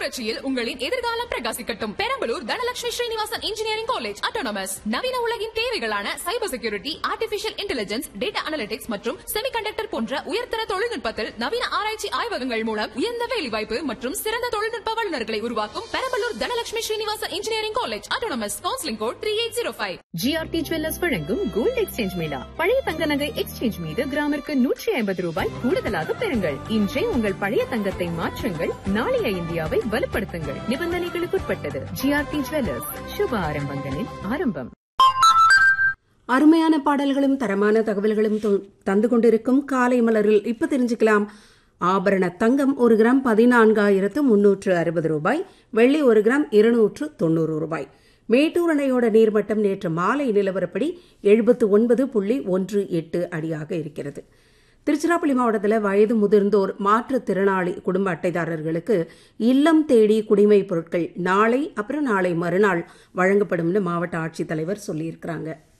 புரட்சியில் உங்களின் எதிர்காலம் பிரகாசிக்கட்டும் Perambalur Dhanalakshmi Srinivasan engineering college autonomous நவீன உலகின் தேவைகளான cyber security artificial intelligence data analytics மற்றும் செமிகண்டக்டர் போன்ற உயர்தர தொழில்நுட்பத்தில் நவீன ஆராய்ச்சி ஆய்வகங்கள் மூலம் உயர்ந்த வேலைவாய்ப்பு மற்றும் சிறந்த தொழில்நுட்ப வல்லுநர்களை உருவாக்கும் Perambalur Dhanalakshmi Srinivasan engineering college autonomous counselling code three eight zero five GRT jewellers வழங்கும் கோல்ட் எக்ஸ்சேஞ்ச் மேளா பழைய தங்க நகை எக்ஸ்சேஞ்ச் மீது கிராமிற்கு நூற்றி ஐம்பது ரூபாய் கூடுதலாக பெறுங்கள் இன்றே உங்கள் பழைய தங்கத்தை மாற்றுங்கள் நாளைய இந்தியாவை வலுப்படுத்துங்கள் நிபந்தனைகளுக்குட்பட்டது ஜிஆர்டி ஜுவல்லர்ஸ் சுப ஆரம்பங்களின் ஆரம்பம் அருமையான பாடல்களும் தரமான தகவல்களும் து- தந்து கொண்டிருக்கும் காலை மலரில் இப்ப தெரிஞ்சுக்கலாம் ஆபரண தங்கம் ஒரு கிராம் பதினான்காயிரத்து முன்னூற்று அறுபது ரூபாய் வெள்ளி ஒரு கிராம் இருநூற்று தொண்ணூறு ரூபாய் மேட்டூர் அணையோட நீர்மட்டம் நேற்று மாலை நிலவரப்படி எழுபத்து ஒன்பது புள்ளி ஒன்று எட்டு அடியாக இருக்கிறது திருச்சிராப்பள்ளி மாவட்டத்தில் வயது முதிர்ந்தோர் மாற்றுத்திறனாளி குடும்ப அட்டைதாரர்களுக்கு இல்லம் தேடி குடிமைப் பொருட்கள் நாளை அப்புறம் நாளை மறுநாள் வழங்கப்படும்னு மாவட்ட ஆட்சித்தலைவர் சொல்லியிருக்கிறாங்க